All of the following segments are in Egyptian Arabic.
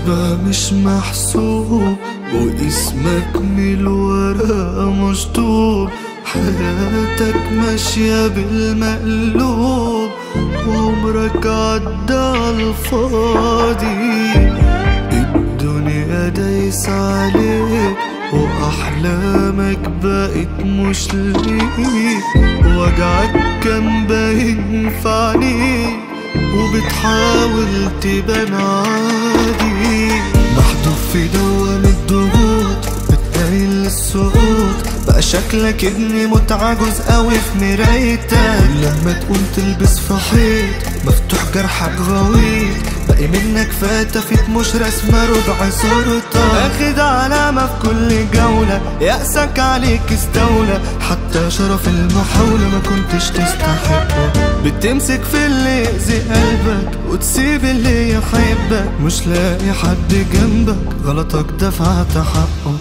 تبقى مش محسوب واسمك من الورقة مشطوب حياتك ماشية بالمقلوب وعمرك عدى عالفاضي الدنيا دايس عليك وأحلامك بقت مش ليك وجعك كان باين في عينيك وبتحاول تبان عادي محذوف في دوام الضغوط بتقايل للسقوط بقى شكلك ابني متعجز قوي في مرايتك لما تقوم تلبس في حيط مفتوح جرحك غويط باقي منك فاتفت مش رسمة ربع صورتك اخد علامة في كل جولة يأسك عليك استولى حتى شرف المحاولة ما كنتش تستحقه بتمسك في اللي يأذي قلبك وتسيب اللي يحبك مش لاقي حد جنبك غلطك دفعت حقه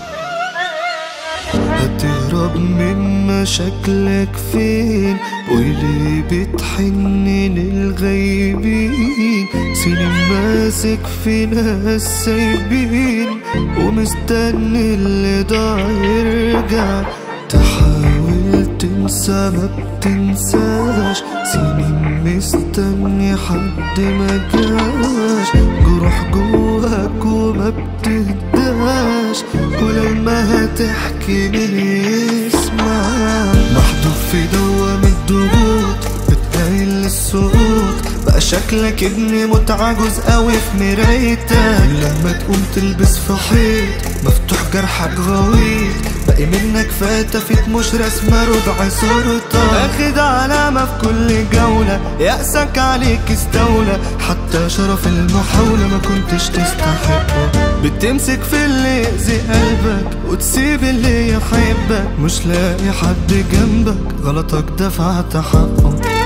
هتهرب من مشاكلك فين وليه بتحن للغيبين سنين ماسك في ناس سايبين ومستني اللي ضاع يرجع تحاول تنسى ما بتنساش سنين مستني حد ما جاش جروح جواك وما بتهداش ولما هتحكي مين يسمع محذوف في دوام الضغوط بتقايل للسقوط بقى شكلك ابني متعجز قوي في مرايتك لما تقوم تلبس في حيط مفتوح جرحك غويط باقي منك فاتفت مش رسمة ربع صورتك اخد علامة في كل جولة يأسك عليك استولى حتى شرف المحاولة ما كنتش تستحقه بتمسك في اللي يأذي قلبك وتسيب اللي يحبك مش لاقي حد جنبك غلطك دفعت حقه